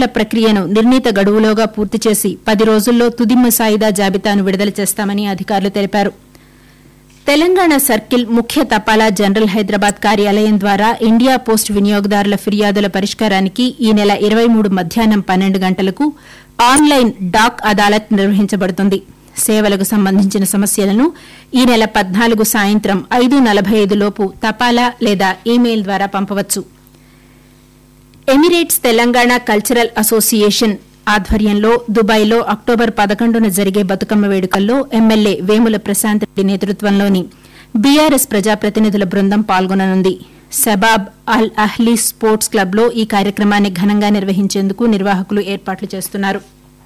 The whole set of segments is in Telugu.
టికెట్ల ప్రక్రియను నిర్ణీత గడువులోగా పూర్తి చేసి పది రోజుల్లో తుది ముసాయిదా జాబితాను విడుదల చేస్తామని అధికారులు తెలిపారు తెలంగాణ సర్కిల్ ముఖ్య తపాలా జనరల్ హైదరాబాద్ కార్యాలయం ద్వారా ఇండియా పోస్ట్ వినియోగదారుల ఫిర్యాదుల పరిష్కారానికి ఈ నెల ఇరవై మూడు మధ్యాహ్నం పన్నెండు గంటలకు ఆన్లైన్ డాక్ అదాలత్ నిర్వహించబడుతుంది సేవలకు సంబంధించిన సమస్యలను ఈ నెల పద్నాలుగు సాయంత్రం ఐదు నలభై ఐదు లోపు తపాలా లేదా ఈమెయిల్ ద్వారా పంపవచ్చు ఎమిరేట్స్ తెలంగాణ కల్చరల్ అసోసియేషన్ ఆధ్వర్యంలో దుబాయ్లో అక్టోబర్ పదకొండున జరిగే బతుకమ్మ వేడుకల్లో ఎమ్మెల్యే వేముల ప్రశాంత్ రెడ్డి నేతృత్వంలోని బీఆర్ఎస్ ప్రజాప్రతినిధుల బృందం పాల్గొననుంది శబాబ్ అల్ అహ్లీ స్పోర్ట్స్ క్లబ్లో ఈ కార్యక్రమాన్ని ఘనంగా నిర్వహించేందుకు నిర్వాహకులు ఏర్పాట్లు చేస్తున్నారు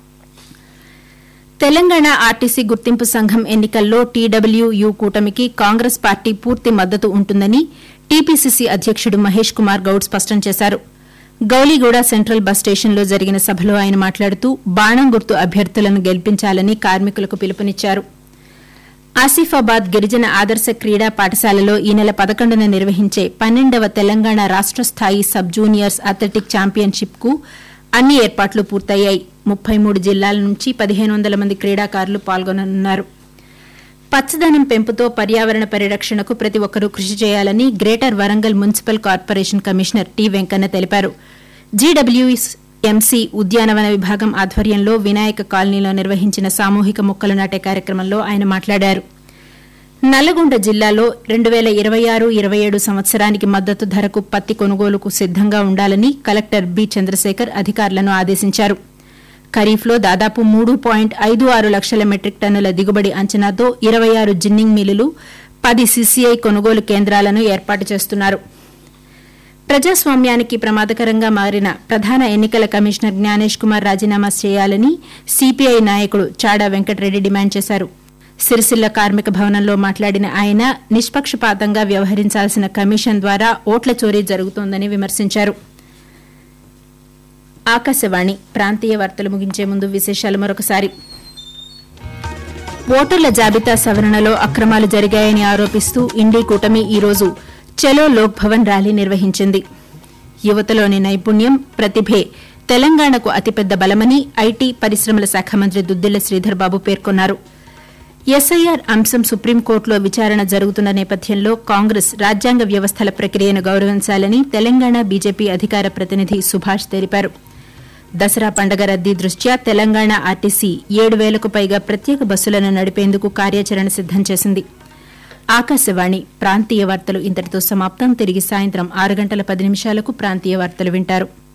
తెలంగాణ ఆర్టీసీ గుర్తింపు సంఘం ఎన్నికల్లో టీడబ్ల్యూయూ కూటమికి కాంగ్రెస్ పార్టీ పూర్తి మద్దతు ఉంటుందని టీపీసీసీ అధ్యకుడు మహేష్ కుమార్ గౌడ్ స్పష్టం చేశారు గౌలీగూడ సెంట్రల్ బస్ స్టేషన్లో జరిగిన సభలో ఆయన మాట్లాడుతూ బాణం గుర్తు అభ్యర్థులను గెలిపించాలని కార్మికులకు పిలుపునిచ్చారు ఆసిఫాబాద్ గిరిజన ఆదర్శ క్రీడా పాఠశాలలో ఈ నెల పదకొండున నిర్వహించే పన్నెండవ తెలంగాణ రాష్ట స్థాయి సబ్ జూనియర్స్ అథ్లెటిక్ ఛాంపియన్షిప్ కు అన్ని ఏర్పాట్లు పూర్తయ్యాయి ముప్పై మూడు జిల్లాల నుంచి పదిహేను వందల మంది క్రీడాకారులు పాల్గొననున్నారు పచ్చదనం పెంపుతో పర్యావరణ పరిరక్షణకు ప్రతి ఒక్కరూ కృషి చేయాలని greater Warangal municipal corporation commissioner T Venkanna తెలిపారు జీడబ్ల్యూఎంసీ ఉద్యానవన విభాగం ఆధ్వర్యంలో వినాయక కాలనీలో నిర్వహించిన సామూహిక మొక్కలు నాటే కార్యక్రమంలో ఆయన మాట్లాడారు నల్లగొండ జిల్లాలో రెండు పేల ఇరవై ఆరు ఇరవై ఏడు సంవత్సరానికి మద్దతు ధరకు పత్తి కొనుగోలుకు సిద్దంగా ఉండాలని కలెక్టర్ బి చంద్రశేఖర్ అధికారులను ఆదేశించారు ఖరీఫ్లో దాదాపు మూడు పాయింట్ ఐదు ఆరు లక్షల మెట్రిక్ టన్నుల దిగుబడి అంచనాతో ఇరవై ఆరు జిన్నింగ్ మిల్లులు పది సీసీఐ కొనుగోలు కేంద్రాలను ఏర్పాటు చేస్తున్నారు ప్రజాస్వామ్యానికి ప్రమాదకరంగా మారిన ప్రధాన ఎన్నికల కమిషనర్ జ్ఞానేష్ కుమార్ రాజీనామా చేయాలని సిపిఐ నాయకుడు చాడా వెంకటరెడ్డి డిమాండ్ చేశారు సిరిసిల్ల కార్మిక భవనంలో మాట్లాడిన ఆయన నిష్పక్షపాతంగా వ్యవహరించాల్సిన కమిషన్ ద్వారా ఓట్ల చోరీ జరుగుతోందని విమర్శించారు ఆకాశవాణి ప్రాంతీయ వార్తలు ముగించే ముందు విశేషాలు మరొకసారి ఓటర్ల జాబితా సవరణలో అక్రమాలు జరిగాయని ఆరోపిస్తూ ఇండీ కూటమి ఈరోజు చలో లోక్ భవన్ ర్యాలీ నిర్వహించింది యువతలోని నైపుణ్యం ప్రతిభే తెలంగాణకు అతిపెద్ద బలమని ఐటీ పరిశ్రమల శాఖ మంత్రి దుద్దిళ్ల శ్రీధర్ బాబు పేర్కొన్నారు ఎస్ఐఆర్ అంశం సుప్రీంకోర్టులో విచారణ జరుగుతున్న నేపథ్యంలో కాంగ్రెస్ రాజ్యాంగ వ్యవస్థల ప్రక్రియను గౌరవించాలని తెలంగాణ బీజేపీ అధికార ప్రతినిధి సుభాష్ తెలిపారు దసరా పండగ రద్దీ దృష్ట్యా తెలంగాణ ఆర్టీసీ ఏడు వేలకు పైగా ప్రత్యేక బస్సులను నడిపేందుకు కార్యాచరణ సిద్దం చేసింది ఆకాశవాణి ప్రాంతీయ వార్తలు ఇంతటితో సమాప్తం తిరిగి సాయంత్రం ఆరు గంటల పది నిమిషాలకు ప్రాంతీయ వార్తలు వింటారు